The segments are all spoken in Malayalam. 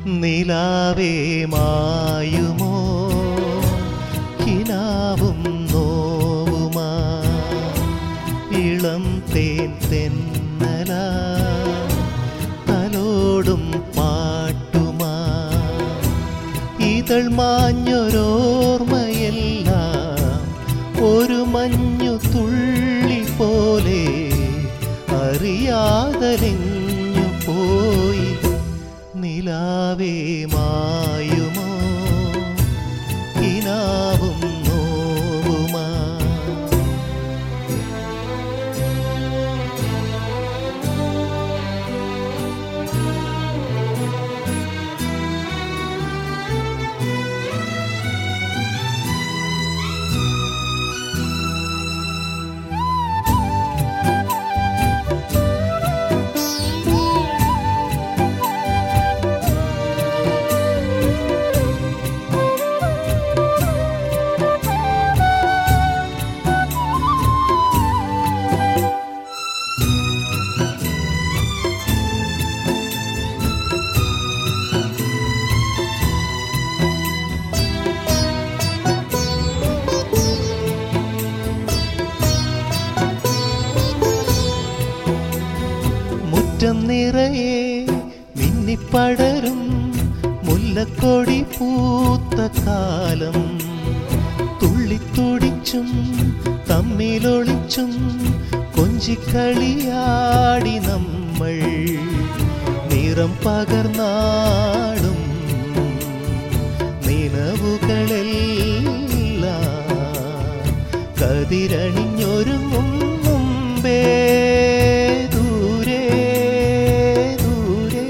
നിലാവേ മായുമോ കിനാവും നോവുമാ ഇളം തേൻ തെന്നല തലോടും പാട്ടുമാ ഇതൾ മാഞ്ഞൊരോർമ്മയെല്ലാം ഒരു മഞ്ഞു തുള്ളി പോലെ അറിയാതലിഞ്ഞു പോയി നിലാവേ മായുമോ കിനാവും നോവുമാ മുറ്റം നിറയെ മിന്നിപ്പടരും മുല്ലക്കൊടി പൂത്ത കാലം തുള്ളിത്തുടിച്ചും തമ്മിലൊളിച്ചും കൊഞ്ചിക്കളിയാടി നമ്മൾ നിറം പകർന്നാടും നിലവുകളെല്ലാം കതിരണിഞ്ഞൊരുങ്ങും മുമ്പേ ദൂരെ ദൂരെ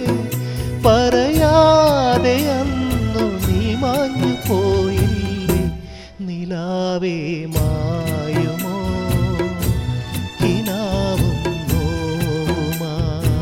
പറയാതെ അന്നു നീ മാഞ്ഞു പോയില്ലേ നിലാവേ മായുമോ കിനാവും നോവുമാ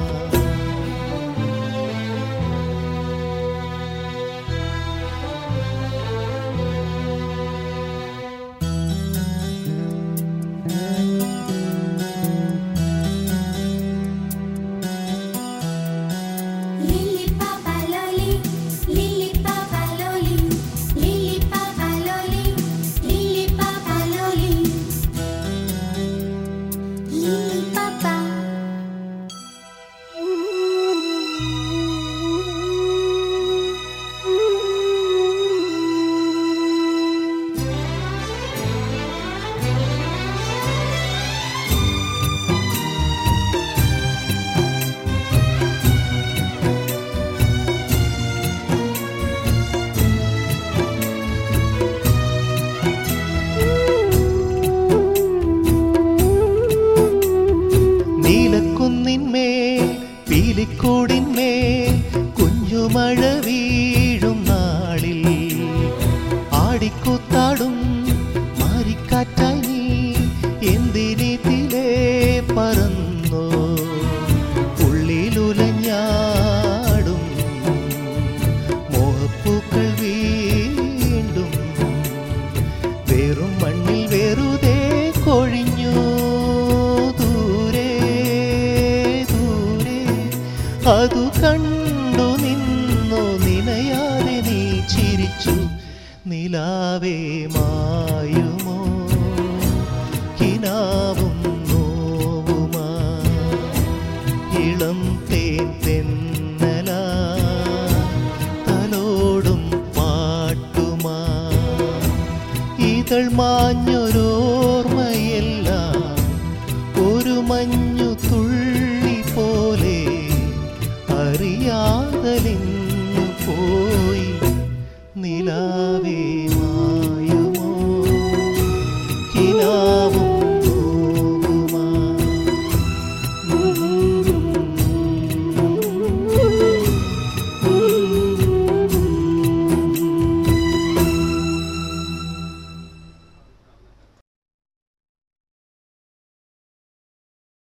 Lili Papa Loli, Lili Papa Loli, Lili Papa Loli, Lili Papa Loli, Lili Papa. നീലക്കുന്നിന്മേൽ പീലിക്കൂടിന്മേൽ കുഞ്ഞുമഴ വീഴും നാളിൽ ആടിക്കൂത്താടും മാരിക്കാറ്റായി നീ എന്തിനിതിലേ പറന്നോ ഉള്ളിലുലഞ്ഞാടും മോഹപ്പൂക്കൾ വീണ്ടും വെറും മണ്ണിൽ വെറുതെ കൊഴിഞ്ഞു ദൂരെ ദൂരെ അതു കണ്ടു നിന്നു നിനയാതെ നീ ചിരിച്ചു നിലാവേ മാ